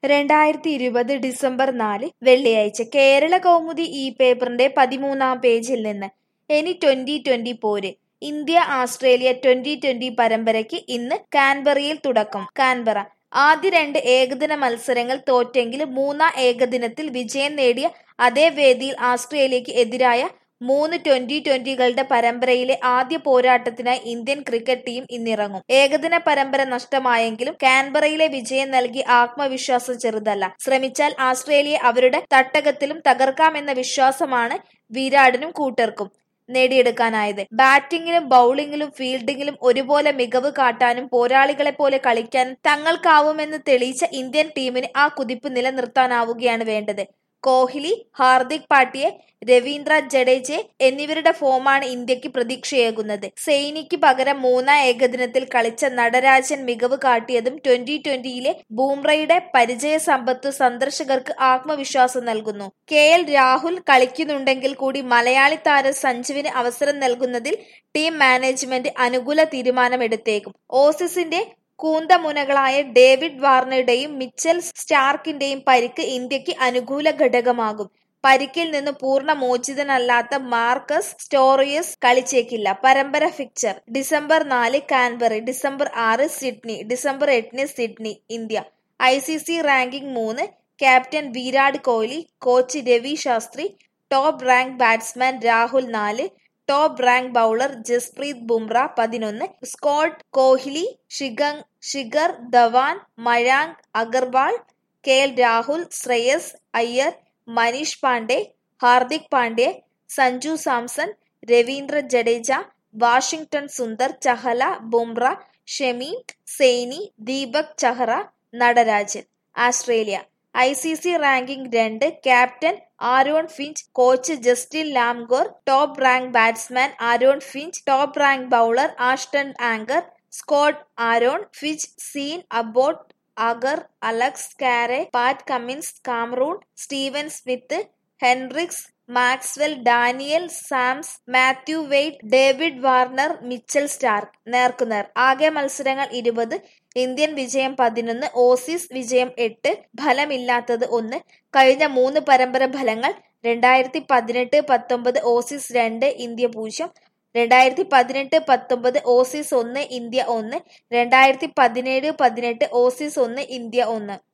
രണ്ടായിരത്തി ഇരുപത് ഡിസംബർ നാല് വെള്ളിയാഴ്ച കേരള കൗമുദി ഈ പേപ്പറിന്റെ പതിമൂന്നാം പേജിൽ നിന്ന് ഇനി ട്വന്റി ട്വന്റി പോര് ഇന്ത്യ ആസ്ട്രേലിയ ട്വന്റി ട്വന്റി പരമ്പരയ്ക്ക് ഇന്ന് കാൻബറയിൽ തുടക്കം കാൻബറ ആദ്യ രണ്ട് ഏകദിന മത്സരങ്ങൾ തോറ്റെങ്കിലും മൂന്നാം ഏകദിനത്തിൽ വിജയം നേടിയ അതേ വേദിയിൽ ആസ്ട്രേലിയക്ക് എതിരായ മൂന്ന് ട്വന്റി ട്വന്റികളുടെ പരമ്പരയിലെ ആദ്യ പോരാട്ടത്തിനായി ഇന്ത്യൻ ക്രിക്കറ്റ് ടീം ഇന്നിറങ്ങും ഏകദിന പരമ്പര നഷ്ടമായെങ്കിലും കാൻബറയിലെ വിജയം നൽകിയ ആത്മവിശ്വാസം ചെറുതല്ല ശ്രമിച്ചാൽ ആസ്ട്രേലിയ അവരുടെ തട്ടകത്തിലും തകർക്കാമെന്ന വിശ്വാസമാണ് വിരാടിനും കൂട്ടർക്കും നേടിയെടുക്കാനായത് ബാറ്റിംഗിലും ബൌളിംഗിലും ഫീൽഡിംഗിലും ഒരുപോലെ മികവ് കാട്ടാനും പോരാളികളെ പോലെ കളിക്കാനും തങ്ങൾക്കാവുമെന്ന് തെളിയിച്ച ഇന്ത്യൻ ടീമിന് ആ കുതിപ്പ് നിലനിർത്താനാവുകയാണ് വേണ്ടത് കോഹ്ലി ഹാർദിക് പാണ്ഡ്യ രവീന്ദ്ര ജഡേജെ എന്നിവരുടെ ഫോമാണ് ഇന്ത്യക്ക് പ്രതീക്ഷയേകുന്നത് സെയിനിക്ക് പകരം മൂന്നാം ഏകദിനത്തിൽ കളിച്ച നടരാജൻ മികവ് കാട്ടിയതും ട്വന്റി ട്വന്റിയിലെ ബൂംറയുടെ പരിചയ സമ്പത്ത് സന്ദർശകർക്ക് ആത്മവിശ്വാസം നൽകുന്നു കെ എൽ രാഹുൽ കളിക്കുന്നുണ്ടെങ്കിൽ കൂടി മലയാളി താരം സഞ്ജുവിന് അവസരം നൽകുന്നതിൽ ടീം മാനേജ്മെന്റ് അനുകൂല തീരുമാനമെടുത്തേക്കും ഓസീസിന്റെ കൂന്തമുനകളായ ഡേവിഡ് വാർണറുടെയും മിച്ചൽ സ്റ്റാർക്കിന്റെയും പരിക്ക് ഇന്ത്യക്ക് അനുകൂല ഘടകമാകും പരിക്കിൽ നിന്ന് പൂർണ്ണ മോചിതനല്ലാത്ത മാർക്കസ് സ്റ്റോറിയസ് കളിച്ചേക്കില്ല പരമ്പര ഫിക്ചർ ഡിസംബർ നാല് കാൻബറി ഡിസംബർ ആറ് സിഡ്നി ഡിസംബർ എട്ടിന് Sydney India I C C ranking മൂന്ന് captain Virat Kohli coach Ravi Shastri top rank batsman Rahul നാല് top rank bowler Jasprit Bumrah പതിനൊന്ന് സ്കോട്ട് കോഹ്ലി ഷിഗങ് Shikhar Dhawan Mayank Agarwal K L Rahul Shreyas Iyer Manish Pandey Hardik Pandya Sanju Samson Ravindra Jadeja Washington Sundar Chahal Bumrah Shami Saini Deepak Chahar Natarajan Australia I C C ranking രണ്ട് captain Aaron Finch coach Justin Langer top rank batsman Aaron Finch top rank bowler Ashton Agar squad Aaron Finch Sean Abbott Agar Alex Carey Pat Cummins Cameron Steven Smith Henriques Maxwell Daniel Sams Matthew Wade David Warner Mitchell Starc നേർക്കുനേർ ആകെ മത്സരങ്ങൾ ഇരുപത് Indian വിജയം പതിനൊന്ന് Aussies വിജയം എട്ട് ഫലമില്ലാത്തത് ഒന്ന് കഴിഞ്ഞ മൂന്ന് പരമ്പര ഫലങ്ങൾ രണ്ടായിരത്തി പതിനെട്ട് പത്തൊമ്പത് ഓസീസ് രണ്ട് ഇന്ത്യ പൂജ്യം രണ്ടായിരത്തി പതിനെട്ട് പത്തൊമ്പത് ഓസീസ് ഒന്ന് ഇന്ത്യ ഒന്ന് രണ്ടായിരത്തി പതിനേഴ് പതിനെട്ട് ഓസീസ് ഒന്ന് ഇന്ത്യ ഒന്ന്